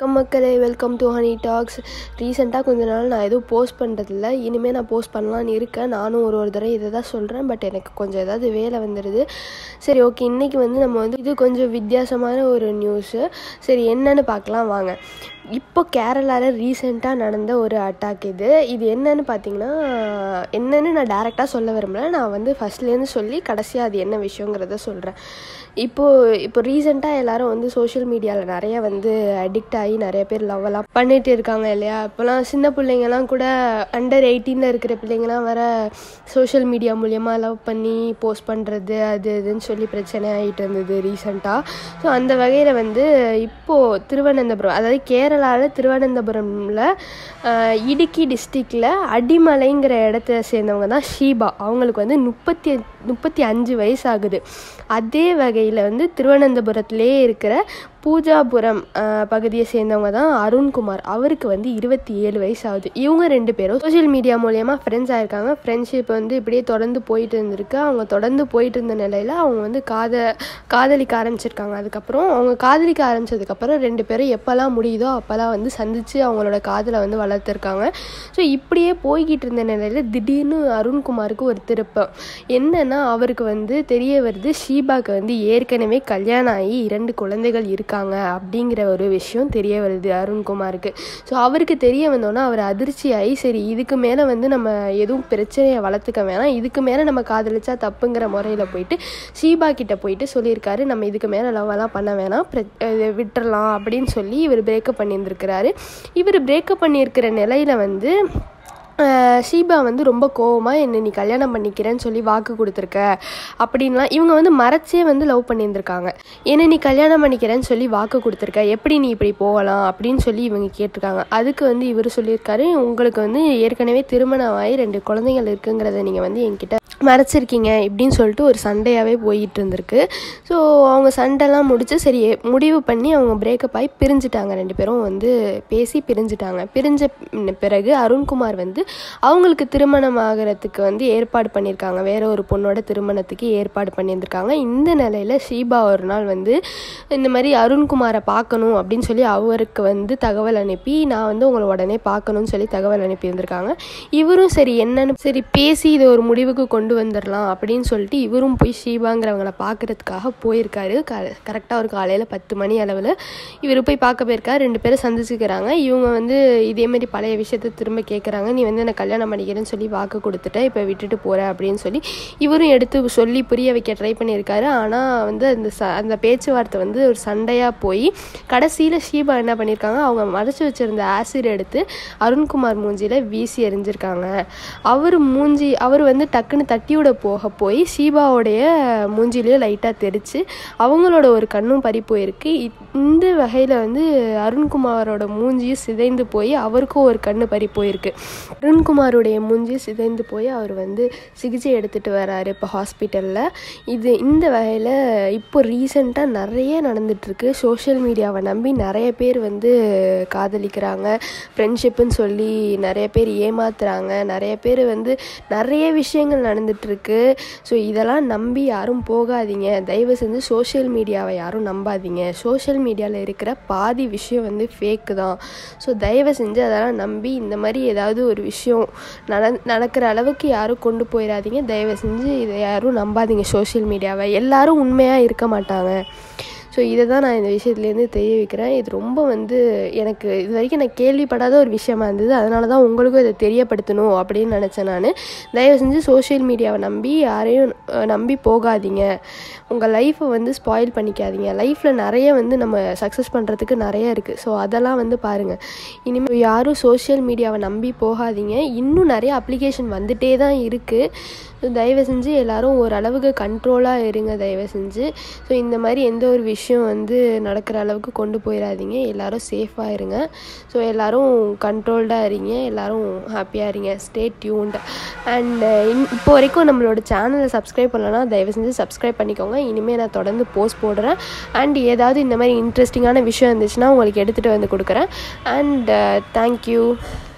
வணக்கம் மக்களே welcome to honey tax ரீசெண்டாக கொஞ்ச நாள் நான் எதுவும் போஸ்ட் பண்ணுறதில்ல இனிமேல் நான் போஸ்ட் பண்ணலான்னு இருக்கேன் நானும் ஒரு ஒரு தடவை இதை தான் சொல்கிறேன் பட் எனக்கு கொஞ்சம் ஏதாவது வேலை வந்துடுது சரி ஓகே இன்றைக்கி வந்து நம்ம வந்து இது கொஞ்சம் வித்தியாசமான ஒரு நியூஸு சரி என்னன்னு பார்க்கலாம் வாங்க இப்போ கேரளாவில் ரீசெண்டாக நடந்த ஒரு அட்டாக் இது இது என்னன்னு பார்த்தீங்கன்னா என்னன்னு நான் டேரெக்டாக சொல்ல விரும்பல நான் வந்து ஃபஸ்ட்லேருந்து சொல்லி கடைசியாக அது என்ன விஷயங்கிறத சொல்கிறேன் இப்போது இப்போ ரீசெண்டாக எல்லாரும் வந்து சோஷியல் மீடியாவில் நிறைய வந்து அடிக்ட் ஆகி நிறைய பேர் லவ்வெல்லாம் பண்ணிட்டு இருக்காங்க இல்லையா இப்போலாம் சின்ன பிள்ளைங்கலாம் கூட அண்டர் எயிட்டீனில் இருக்கிற பிள்ளைங்கலாம் வர சோஷியல் மீடியா மூலியமாக லவ் பண்ணி போஸ்ட் பண்ணுறது அது இதுன்னு சொல்லி பிரச்சனை ஆகிட்டு இருந்தது ரீசெண்டாக ஸோ அந்த வகையில் வந்து இப்போது திருவனந்தபுரம் அதாவது கேரளாவில் திருவனந்தபுரமில் இடுக்கி டிஸ்ட்ரிக்டில் அடிமலைங்கிற இடத்த சேர்ந்தவங்க தான் ஷீபா அவங்களுக்கு வந்து முப்பத்தி முப்பத்தி அஞ்சு வயசு ஆகுது அதே வகையில் வந்து திருவனந்தபுரத்திலே இருக்கிற பூஜாபுரம் பகுதியை சேர்ந்தவங்க தான் அருண்குமார் அவருக்கு வந்து இருபத்தி ஏழு வயசு ஆகுது இவங்க ரெண்டு பேரும் சோஷியல் மீடியா மூலயமா ஃப்ரெண்ட்ஸ் ஆயிருக்காங்க ஃப்ரெண்ட்ஷிப் வந்து இப்படியே தொடர்ந்து போயிட்டு இருந்திருக்கு அவங்க தொடர்ந்து போயிட்டு இருந்த நிலையில் அவங்க வந்து காத காதலிக்க ஆரம்பிச்சிருக்காங்க அதுக்கப்புறம் அவங்க காதலிக்க ஆரம்பிச்சதுக்கப்புறம் ரெண்டு பேரும் எப்போல்லாம் முடியுதோ அப்போல்லாம் வந்து சந்தித்து அவங்களோட காதலை வந்து வளர்த்துருக்காங்க ஸோ இப்படியே போய்கிட்டு இருந்த நிலையில் திடீர்னு அருண்குமாருக்கு ஒரு திருப்பம் என்னன்னா அவருக்கு வந்து தெரிய வருது ஷீபாக்கு வந்து ஏற்கனவே கல்யாணம் ஆகி இரண்டு குழந்தைகள் இருக்கு இருக்காங்க அப்படிங்கிற ஒரு விஷயம் தெரிய வருது அருண்குமாருக்கு ஸோ அவருக்கு தெரிய வந்தோன்னா அவர் அதிர்ச்சியாகி சரி இதுக்கு மேலே வந்து நம்ம எதுவும் பிரச்சனையை வளர்த்துக்க வேணாம் இதுக்கு மேலே நம்ம காதலிச்சா தப்புங்கிற முறையில் போயிட்டு ஷீபா கிட்ட போயிட்டு சொல்லியிருக்காரு நம்ம இதுக்கு மேலே லவ்வெல்லாம் பண்ண வேணாம் விட்டுறலாம் அப்படின்னு சொல்லி இவர் பிரேக்கப் பண்ணியிருந்திருக்கிறாரு இவர் பிரேக்கப் பண்ணியிருக்கிற நிலையில் வந்து ஷீபா வந்து ரொம்ப கோவமாக என்னை நீ கல்யாணம் பண்ணிக்கிறேன்னு சொல்லி வாக்கு கொடுத்துருக்க அப்படின்லாம் இவங்க வந்து மறைச்சே வந்து லவ் பண்ணியிருந்திருக்காங்க என்னை நீ கல்யாணம் பண்ணிக்கிறேன்னு சொல்லி வாக்கு கொடுத்துருக்க எப்படி நீ இப்படி போகலாம் அப்படின்னு சொல்லி இவங்க கேட்டிருக்காங்க அதுக்கு வந்து இவர் சொல்லியிருக்காரு உங்களுக்கு வந்து ஏற்கனவே திருமணம் ஆகி ரெண்டு குழந்தைகள் இருக்குங்கிறத நீங்கள் வந்து என்கிட்ட மறைச்சிருக்கீங்க இப்படின்னு சொல்லிட்டு ஒரு சண்டையாகவே போயிட்டு இருந்திருக்கு ஸோ அவங்க சண்டைலாம் முடிச்சு சரி முடிவு பண்ணி அவங்க பிரேக்கப் ஆகி பிரிஞ்சுட்டாங்க ரெண்டு பேரும் வந்து பேசி பிரிஞ்சுட்டாங்க பிரிஞ்ச பிறகு அருண்குமார் வந்து அவங்களுக்கு திருமணம் ஆகிறதுக்கு வந்து ஏற்பாடு பண்ணியிருக்காங்க வேற ஒரு பொண்ணோட திருமணத்துக்கு ஏற்பாடு பண்ணியிருந்திருக்காங்க இந்த நிலையில் ஷீபா ஒரு நாள் வந்து இந்த மாதிரி அருண்குமாரை பார்க்கணும் அப்படின்னு சொல்லி அவருக்கு வந்து தகவல் அனுப்பி நான் வந்து உங்களை உடனே பார்க்கணும்னு சொல்லி தகவல் அனுப்பி இருந்திருக்காங்க இவரும் சரி என்னன்னு சரி பேசி இதை ஒரு முடிவுக்கு கொண்டு வந்துடலாம் அப்படின்னு சொல்லிட்டு இவரும் போய் ஷீபாங்கிறவங்களை பார்க்கறதுக்காக போயிருக்காரு க கரெக்டாக ஒரு காலையில் பத்து மணி அளவில் இவர் போய் பார்க்க போயிருக்காரு ரெண்டு பேரும் சந்திச்சுக்கிறாங்க இவங்க வந்து இதேமாரி பழைய விஷயத்த திரும்ப கேட்குறாங்க நீ வந்து என்னை கல்யாணம் பண்ணிக்கிறேன்னு சொல்லி வாக்கு கொடுத்துட்டேன் இப்போ விட்டுட்டு போகிறேன் அப்படின்னு சொல்லி இவரும் எடுத்து சொல்லி புரிய வைக்க ட்ரை பண்ணியிருக்காரு ஆனால் வந்து அந்த ச அந்த பேச்சுவார்த்தை வந்து ஒரு சண்டையாக போய் கடைசியில் ஷீபா என்ன பண்ணியிருக்காங்க அவங்க மறைச்சி வச்சுருந்த ஆசிட் எடுத்து அருண்குமார் மூஞ்சியில் வீசி எறிஞ்சிருக்காங்க அவர் மூஞ்சி அவர் வந்து டக்குன்னு தட்டியோட போக போய் ஷீபாவோடைய மூஞ்சிலேயே லைட்டாக தெரிச்சு அவங்களோட ஒரு கண்ணும் பறி போயிருக்கு இந்த வகையில் வந்து அருண்குமாரோட மூஞ்சியும் சிதைந்து போய் அவருக்கும் ஒரு கண்ணு பறி போயிருக்கு அருண்குமாருடைய மூஞ்சி சிதைந்து போய் அவர் வந்து சிகிச்சை எடுத்துகிட்டு வராரு இப்போ ஹாஸ்பிட்டலில் இது இந்த வகையில் இப்போ ரீசெண்டாக நிறைய நடந்துகிட்ருக்கு சோஷியல் மீடியாவை நம்பி நிறைய பேர் வந்து காதலிக்கிறாங்க ஃப்ரெண்ட்ஷிப்புன்னு சொல்லி நிறைய பேர் ஏமாத்துறாங்க நிறைய பேர் வந்து நிறைய விஷயங்கள் நடந்துகிட்ருக்கு ஸோ இதெல்லாம் நம்பி யாரும் போகாதீங்க தயவு செஞ்சு சோஷியல் மீடியாவை யாரும் நம்பாதீங்க சோஷியல் மீடியாவில் இருக்கிற பாதி விஷயம் வந்து ஃபேக்கு தான் ஸோ தயவு செஞ்சு அதெல்லாம் நம்பி இந்த மாதிரி ஏதாவது ஒரு விஷயம் நட நடக்கிற அளவுக்கு யாரும் கொண்டு போயிடாதீங்க தயவு செஞ்சு இதை யாரும் நம்பாதீங்க சோஷியல் மீடியாவை எல்லாரும் உண்மையாக இருக்க மாட்டாங்க ஸோ இதை தான் நான் இந்த விஷயத்துலேருந்து தெரிய வைக்கிறேன் இது ரொம்ப வந்து எனக்கு இது வரைக்கும் நான் கேள்விப்படாத ஒரு விஷயமா இருந்தது அதனால தான் உங்களுக்கும் இதை தெரியப்படுத்தணும் அப்படின்னு நினச்சேன் நான் தயவு செஞ்சு சோஷியல் மீடியாவை நம்பி யாரையும் நம்பி போகாதீங்க உங்கள் லைஃப்பை வந்து ஸ்பாயில் பண்ணிக்காதீங்க லைஃப்பில் நிறைய வந்து நம்ம சக்ஸஸ் பண்ணுறதுக்கு நிறைய இருக்குது ஸோ அதெல்லாம் வந்து பாருங்கள் இனிமேல் யாரும் சோஷியல் மீடியாவை நம்பி போகாதீங்க இன்னும் நிறைய அப்ளிகேஷன் வந்துகிட்டே தான் இருக்குது தயவு செஞ்சு எல்லோரும் ஓரளவுக்கு கண்ட்ரோலாக இருங்க தயவு செஞ்சு ஸோ இந்த மாதிரி எந்த ஒரு விஷயம் வந்து நடக்கிற அளவுக்கு கொண்டு போயிடாதீங்க எல்லோரும் சேஃபாக இருங்க ஸோ எல்லோரும் கண்ட்ரோல்டாக இருங்க எல்லோரும் ஹாப்பியாக இருங்க ஸ்டே டியூன்ட் அண்ட் இப்போ வரைக்கும் நம்மளோட சேனலை சப்ஸ்கிரைப் பண்ணலன்னா தயவு செஞ்சு சப்ஸ்கிரைப் பண்ணிக்கோங்க இனிமேல் நான் தொடர்ந்து போஸ்ட் போடுறேன் அண்ட் ஏதாவது இந்த மாதிரி இன்ட்ரெஸ்டிங்கான விஷயம் இருந்துச்சுன்னா உங்களுக்கு எடுத்துகிட்டு வந்து கொடுக்குறேன் அண்ட் தேங்க்யூ